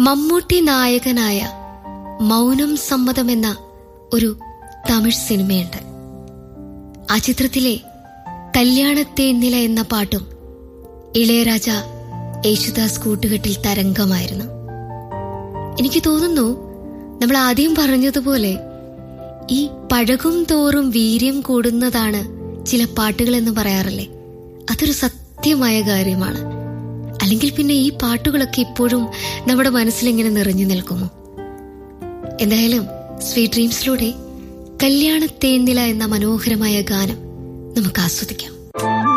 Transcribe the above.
മമ്മൂട്ടി നായകനായ മൗനം സമ്മതം എന്ന ഒരു തമിഴ് സിനിമയുണ്ട് ആ ചിത്രത്തിലെ കല്യാണത്തേന്നില എന്ന പാട്ടും ഇളയരാജ യേശുദാസ് കൂട്ടുകെട്ടിൽ തരംഗമായിരുന്നു എനിക്ക് തോന്നുന്നു നമ്മൾ ആദ്യം പറഞ്ഞതുപോലെ ഈ പഴകും തോറും വീര്യം കൂടുന്നതാണ് ചില പാട്ടുകൾ എന്ന് പറയാറില്ലേ അതൊരു സത്യമായ കാര്യമാണ് അല്ലെങ്കിൽ പിന്നെ ഈ പാട്ടുകളൊക്കെ ഇപ്പോഴും നമ്മുടെ മനസ്സിലിങ്ങനെ നിറഞ്ഞു നിൽക്കുമോ എന്തായാലും സ്വീറ്റ് ഡ്രീംസിലൂടെ കല്യാണത്തേന്നില എന്ന മനോഹരമായ ഗാനം നമുക്ക് ആസ്വദിക്കാം